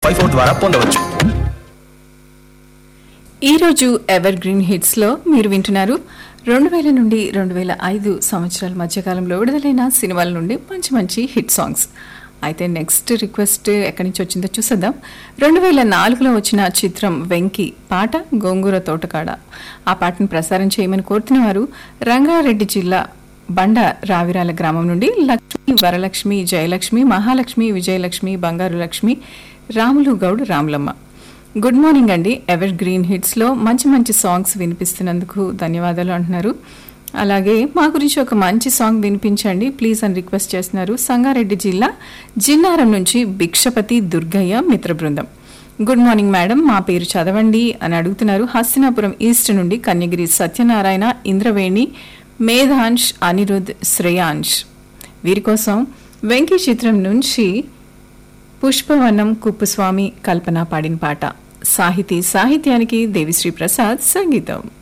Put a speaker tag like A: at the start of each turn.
A: five four ద్వారా పొందవచ్చు
B: ఈ రోజు ఎవర్ గ్రీన్ హిట్స్ లో మీరు వింటున్నారు రెండు వేల నుండి రెండు వేల ఐదు సంవత్సరాల మధ్యకాలంలో విడుదలైన సినిమాల నుండి మంచి మంచి హిట్ సాంగ్స్ అయితే నెక్స్ట్ రిక్వెస్ట్ ఎక్కడి నుంచి వచ్చిందో చూసేద్దాం రెండు వేల నాలుగులో వచ్చిన చిత్రం వెంకి పాట గోంగూర తోటకాడ ఆ పాటను ప్రసారం చేయమని కోరుతున్న వారు రంగారెడ్డి జిల్లా బండ రావిరాల గ్రామం నుండి లక్ష్మి వరలక్ష్మి జయలక్ష్మి మహాలక్ష్మి విజయలక్ష్మి బంగారు లక్ష్మి రాములు గౌడ్ రాములమ్మ గుడ్ మార్నింగ్ అండి ఎవర్ గ్రీన్ హిట్స్ లో మంచి మంచి సాంగ్స్ వినిపిస్తున్నందుకు ధన్యవాదాలు అంటున్నారు అలాగే మా గురించి ఒక మంచి సాంగ్ వినిపించండి ప్లీజ్ అని రిక్వెస్ట్ చేస్తున్నారు సంగారెడ్డి జిల్లా జిన్నారం నుంచి భిక్షపతి దుర్గయ్య మిత్ర బృందం గుడ్ మార్నింగ్ మేడం మా పేరు చదవండి అని అడుగుతున్నారు హస్తినాపురం ఈస్ట్ నుండి కన్యగిరి సత్యనారాయణ ఇంద్రవేణి మేధాంష్ అనిరుద్ శ్రేయాంష్ వీరి కోసం వెంకీ చిత్రం నుంచి పుష్పవనం కుప్పుస్వామి కల్పన పాడిన పాట సాహితీ సాహిత్యానికి దేవిశ్రీ ప్రసాద్ సంగీతం